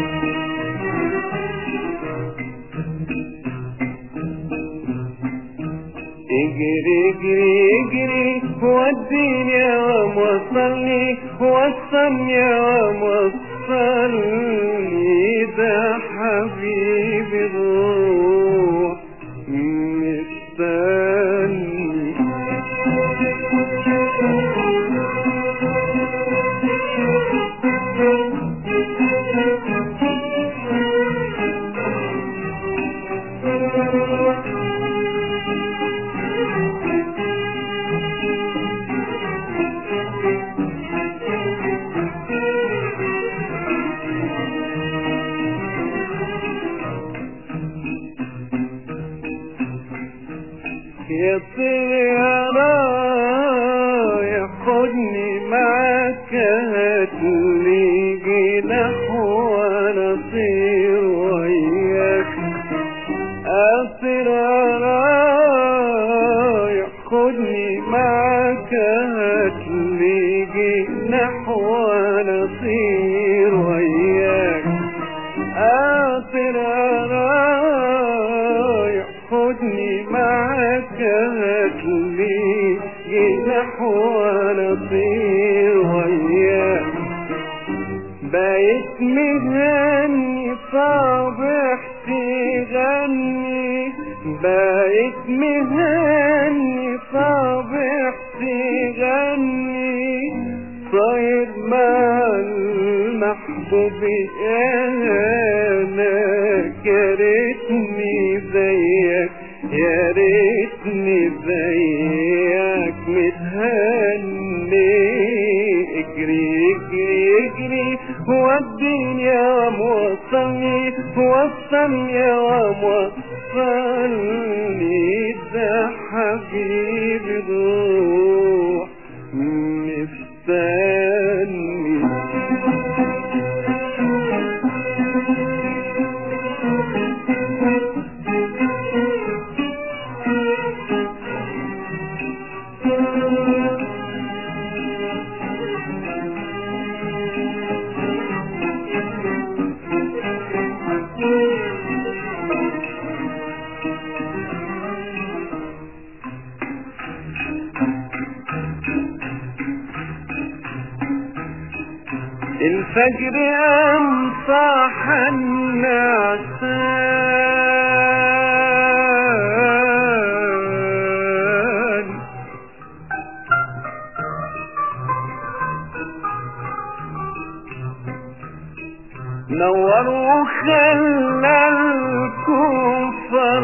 اجري اجري اجري وديني يا وصلني وصلني يا وصلني ده حبيبي روح مستني يا طيرة ياخدني معاك هاتلي جناح وانا اطير وياك أطيرة ياخدني معاك هاتلي جناح وانا اطير وياك أطيرة ياخدني معاك هاتلي جناح وانا اطير وياك بقيت مهني صابحتي غني بقيت مهني صابحتي غني صاير مع المحبوب انا يا ريتني زيك يا ريتني زيك متهني اجري اجري اجري وديني يا موصلني وصلني يا موصلني ده حبيبي روح مستني الفجر قام صاح النعسان نور وخلى الكون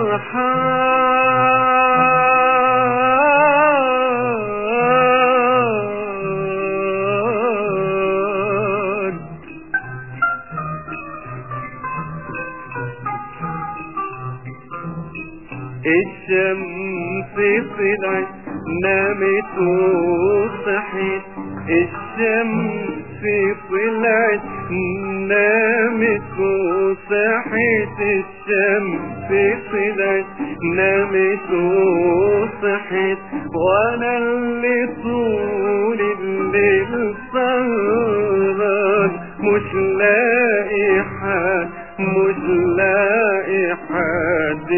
فرحان الشمس طلعت نامت وصحت الشمس طلعت نامت وصحت الشمس طلعت نامت وصحت وانا اللي طول الليل سهران مش لاقي حد مش لاقي حد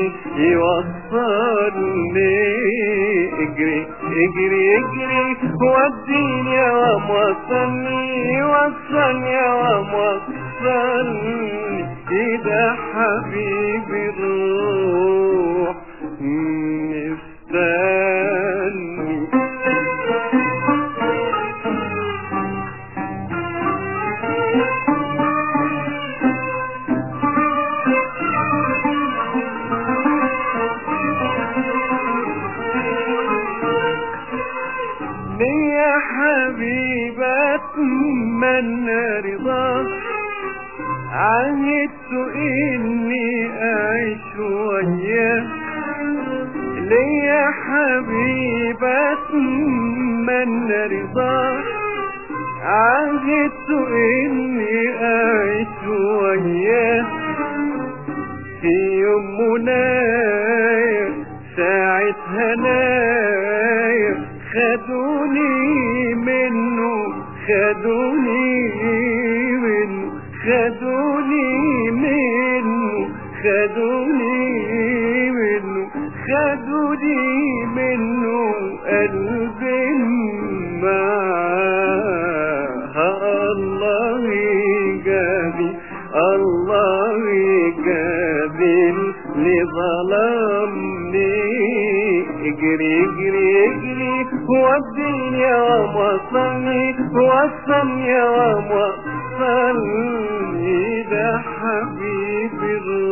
يوصلني اجري اجري اجري وديني يا وصلني وصلني يا وصلني كده حبيبي روح مستني ليا حبيبة اتمنى رضاك عهدت اني اعيش وياك ليا حبيبة اتمنى رضاك عهدت اني اعيش وياك في يوم منايا ساعة هنايا خدوني منه خدوني منه خد خدوني منه خدوني منه خدوني منه قلبي معاه الله جابي الله جابي اللي ظلمني اجري اجري اجري وديني يا وصلني وصلني يا وصلني ده حبيبي